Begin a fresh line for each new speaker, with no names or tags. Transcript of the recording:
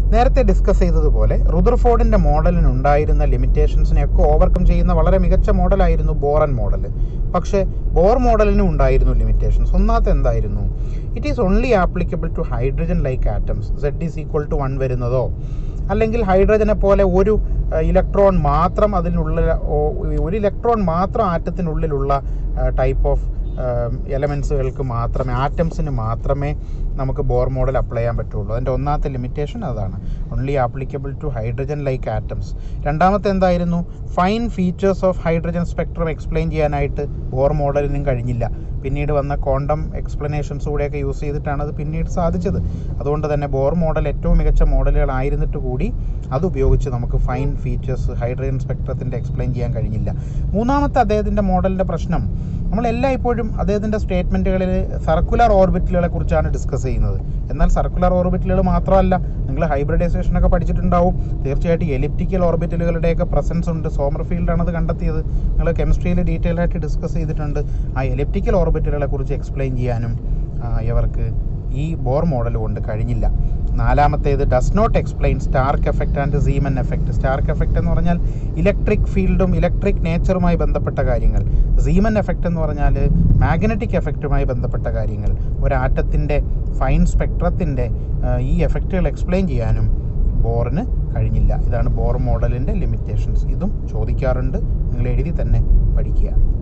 നേരത്തെ ഡിസ്കസ് ചെയ്തതുപോലെ റുദർഫോർഡിൻ്റെ മോഡലിന് ഉണ്ടായിരുന്ന ലിമിറ്റേഷൻസിനെയൊക്കെ ഓവർകം ചെയ്യുന്ന വളരെ മികച്ച മോഡലായിരുന്നു ബോറൻ മോഡൽ പക്ഷേ ബോർ മോഡലിനും ഉണ്ടായിരുന്നു ലിമിറ്റേഷൻസ് ഒന്നാമത്തെ എന്തായിരുന്നു it is only applicable to hydrogen like atoms Z is equal to one വരുന്നതോ അല്ലെങ്കിൽ ഹൈഡ്രജനെ പോലെ ഒരു ഇലക്ട്രോൺ മാത്രം അതിനുള്ളിൽ ഓ- ഒരു ഇലക്ട്രോൺ മാത്രം ആറ്റത്തിനുള്ളിലുള്ള ടൈപ്പ് ഓഫ് എലമെൻസുകൾക്ക് മാത്രമേ ആറ്റംസിന് മാത്രമേ നമുക്ക് ബോർ മോഡൽ അപ്ലൈ ചെയ്യാൻ പറ്റുള്ളൂ അതിൻ്റെ ഒന്നാമത്തെ ലിമിറ്റേഷൻ അതാണ് only applicable to hydrogen like atoms രണ്ടാമത്തെ എന്തായിരുന്നു fine features of hydrogen spectrum explain ചെയ്യാനായിട്ട് ബോർ മോഡലിനും കഴിഞ്ഞില്ല പിന്നീട് വന്ന ക്വാണ്ടം എക്സ്പ്ലനേഷൻസ് കൂടെയൊക്കെ യൂസ് ചെയ്തിട്ടാണ് അത് പിന്നീട് സാധിച്ചത് അതുകൊണ്ട് തന്നെ ബോർ മോഡൽ ഏറ്റവും മികച്ച മോഡലുകളായിരുന്നിട്ട് കൂടി അത് ഉപയോഗിച്ച് നമുക്ക് ഫൈൻ ഫീച്ചേഴ്സ് ഹൈഡ്രജൻ സ്പെക്ട്രത്തിൻ്റെ എക്സ്പ്ലെയിൻ ചെയ്യാൻ കഴിഞ്ഞില്ല മൂന്നാമത്തെ അദ്ദേഹത്തിൻ്റെ മോഡലിൻ്റെ പ്രശ്നം നമ്മളെല്ലാം ഇപ്പോഴും അദ്ദേഹത്തിൻ്റെ സ്റ്റേറ്റ്മെൻറ്റുകളിൽ സർക്കുലർ ഓർബിറ്റലുകളെ കുറിച്ചാണ് ഡിസ്കസ് ചെയ്യുന്നത് എന്നാൽ സർക്കുലർ ഓർബിറ്റലുകൾ മാത്രമല്ല നിങ്ങൾ ഹൈബ്രിഡൈസേഷനൊക്കെ പഠിച്ചിട്ടുണ്ടാവും തീർച്ചയായിട്ടും എലിപ്റ്റിക്കൽ ഓർബിറ്റലുകളുടെയൊക്കെ പ്രസൻസ് ഉണ്ട് സോമർ ഫീൽഡാണ് അത് കണ്ടെത്തിയത് നിങ്ങൾ കെമിസ്ട്രിയിൽ ഡീറ്റെയിൽ ആയിട്ട് ഡിസ്കസ് ചെയ്തിട്ടുണ്ട് ആ എലിപ്റ്റിക്കൽ ഓർബിറ്റലുകളെ കുറിച്ച് എക്സ്പ്ലെയിൻ ചെയ്യാനും ആ, ഇവർക്ക് ഈ ബോർ മോഡൽ കൊണ്ട് കഴിഞ്ഞില്ല നാലാമത്തേത് does not explain Stark effect and Zeeman effect Stark effect എന്ന് പറഞ്ഞാൽ ഇലക്ട്രിക് ഫീൽഡും ഇലക്ട്രിക് നേച്ചറുമായി ബന്ധപ്പെട്ട കാര്യങ്ങൾ സീമൻ എഫക്റ്റ് എന്ന് പറഞ്ഞാൽ മാഗ്നറ്റിക് എഫക്റ്റുമായി ബന്ധപ്പെട്ട കാര്യങ്ങൾ ഒരാറ്റത്തിൻ്റെ ഫൈൻ സ്പെക്ട്രത്തിൻ്റെ ഈ എഫക്റ്റുകൾ എക്സ്പ്ലെയിൻ ചെയ്യാനും ബോറിന് കഴിഞ്ഞില്ല ഇതാണ് ബോർ മോഡലിൻ്റെ ലിമിറ്റേഷൻസ് ഇതും ചോദിക്കാറുണ്ട് നിങ്ങൾ എഴുതി തന്നെ പഠിക്കുക